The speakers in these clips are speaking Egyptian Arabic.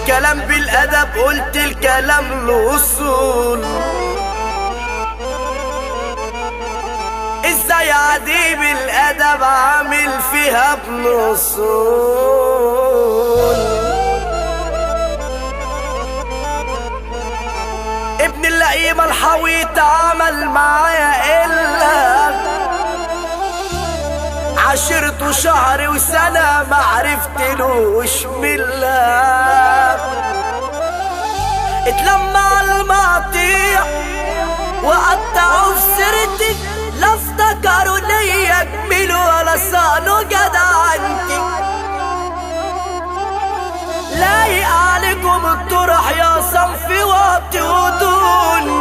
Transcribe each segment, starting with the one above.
الكلام بالادب قلت الكلام له اصول ازاي عديم الادب عامل فيها ابن اصول ابن اللئيم الحوي تعامل معايا الا عشرته شهر وسنة ما عرفتلوش ملا اتلمع على المقطيع وقطعوا في سيرتي لا افتكروا ليا جميل ولا صانوا جدع انتي لايق عليكم الطرح يا صنفي وقت ودون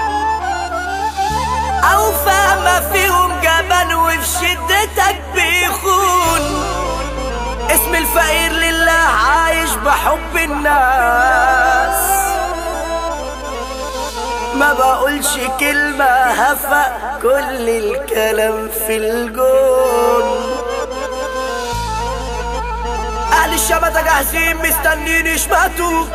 او فاهمة فيهم جبان وفي شدتك بيخون اسم الفقير لله عايش بحب الناس ما بقولش كلمة هفق كل الكلام في الجون اهل الشماتة جاهزين مستنين يشمتوا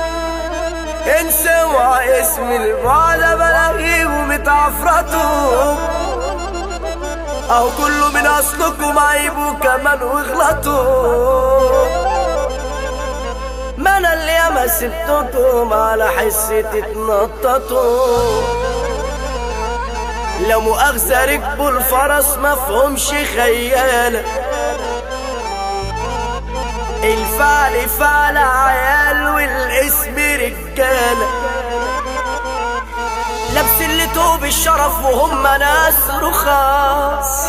انسوا اسم البعد بلاغيهم اتعفرتوا اهو كله من اصلكم عيبوا كمان واغلطوا ما انا اللي ياما سبتكم على حسي تتنططوا لو مؤاخذة ركبوا الفرس مفهومش خيالة الفعل فعل عيال والاسم رجالة لابس اللي توب الشرف وهم ناس رخاص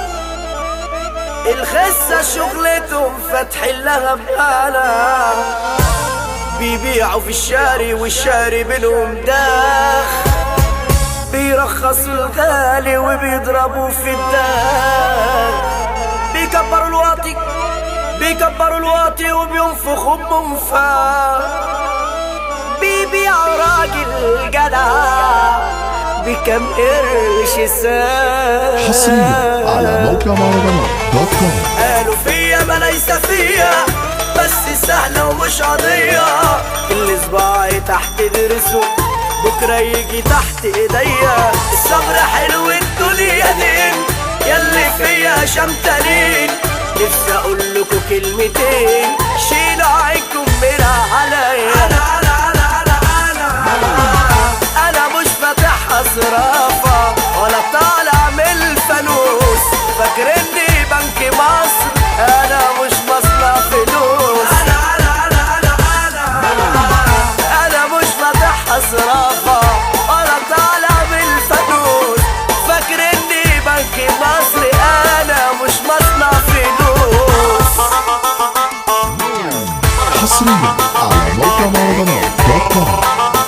الخسة شغلتهم فتح لها بقالة بيبيعوا في الشاري والشاري بينهم داخ بيرخصوا الغالي وبيضربوا في الداخ بيكبروا الواطي بيكبروا الواطي وبينفخوا بمنفاخ بيبيعوا راجل جدع بكم قرش ساعة حصريا على موقع مهرجانات دوت كوم قالوا فيا ما ليس فيا بس سهلة ومش قضية اللي صباعي تحت درسه بكرة يجي تحت ايديا الصبر حلو الدنيا دين ياللي فيا شمتانين نفسي اقول لكم كلمتين شيلوا عينكم من عليا انا انا انا انا انا انا مش فاتحها صرافة ولا طالع من الفانوس فاكرني بنك مصر انا مش مصنع فلوس انا انا انا انا انا انا مش فاتحها صرافة ولا طالع من الفانوس فاكرني بنك مصر انا مش مصنع فلوس حصريا على موقع مهرجانات دوت كوم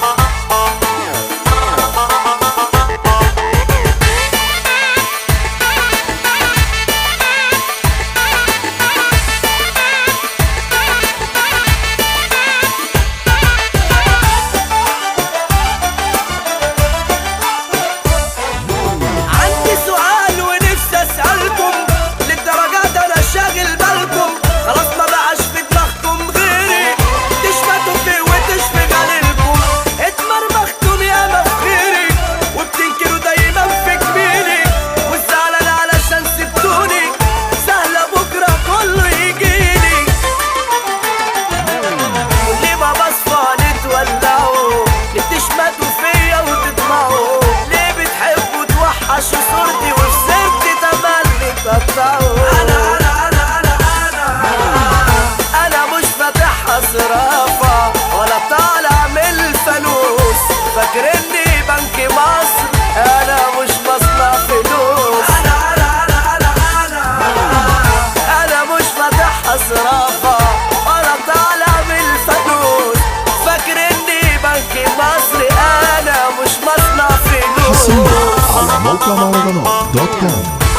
عندي سؤال ونفسي اسألكم للدرجات انا شاغل بالكم خلاص ما بقاش في دماغكم غيري تشمتوا في وتشفي غليلكم اتمرمختم يا مفخيري وبتنكروا دايما في جميلي والزعلان علشان سبتوني سهلة بكرة كله يجيلي واللي ما بصفى تولعوا ليه تشمتوا فيا وتطمعوا ليه بتحبوا توحشوا صورتي وفي سيرتي تملي تقطعوا انا انا انا انا انا انا مش فاتحها صرافة ولا طالع من الفانوس فاكرني بنك مصر انا مش مصنع فلوس انا انا انا انا انا انا مش فاتحها صرافة ولا طالع من الفانوس فاكرني بنك مصر انا مش مصنع فلوس حصريا على موقع مهرجانات دوت كوم